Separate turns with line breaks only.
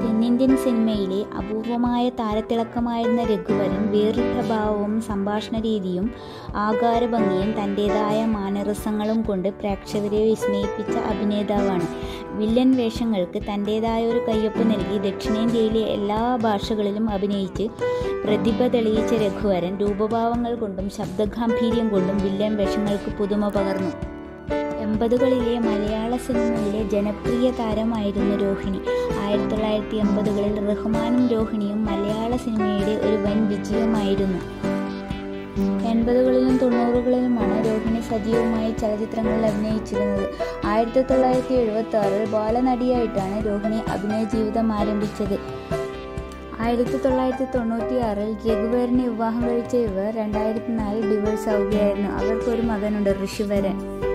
തെന്നിന്ത്യൻ സിനിമയിലെ അപൂർവമായ താരത്തിളക്കമായിരുന്ന രഘുവരൻ വേറിട്ട ഭാവവും സംഭാഷണ രീതിയും ആകാരഭംഗിയും തൻ്റെതായ മാനറിസങ്ങളും കൊണ്ട് പ്രേക്ഷകരെ വിസ്മയിപ്പിച്ച അഭിനേതാവാണ് വില്ലൻ വേഷങ്ങൾക്ക് തൻ്റെതായ ഒരു കയ്യൊപ്പ് നൽകി ദക്ഷിണേന്ത്യയിലെ എല്ലാ ഭാഷകളിലും അഭിനയിച്ച് പ്രതിഭ തെളിയിച്ച രഘുവരൻ രൂപഭാവങ്ങൾ കൊണ്ടും ശബ്ദഗാംഭീര്യം കൊണ്ടും വില്ലൻ വേഷങ്ങൾക്ക് പുതുമ പകർന്നു എൺപതുകളിലെ മലയാള സിനിമയിലെ ജനപ്രിയ താരമായിരുന്നു രോഹിണി ആയിരത്തി തൊള്ളായിരത്തി എൺപതുകളിൽ റഹ്മാനും രോഹിണിയും മലയാള സിനിമയുടെ ഒരു വൻ വിജയമായിരുന്നു എൺപതുകളിലും തൊണ്ണൂറുകളിലുമാണ് രോഹിണി സജീവമായി ചലച്ചിത്രങ്ങളിൽ അഭിനയിച്ചിരുന്നത് ആയിരത്തി തൊള്ളായിരത്തി എഴുപത്തി ആറിൽ ബാലനടിയായിട്ടാണ് രോഹിണി അഭിനയ ജീവിതം ആരംഭിച്ചത് ആയിരത്തി തൊള്ളായിരത്തി തൊണ്ണൂറ്റി ആറിൽ രഘുവരനെ വിവാഹം കഴിച്ച ഇവർ രണ്ടായിരത്തി നാലിൽ ഡിവോഴ്സ് ആവുകയായിരുന്നു അവർക്കൊരു മകനുണ്ട് ഋഷിവരൻ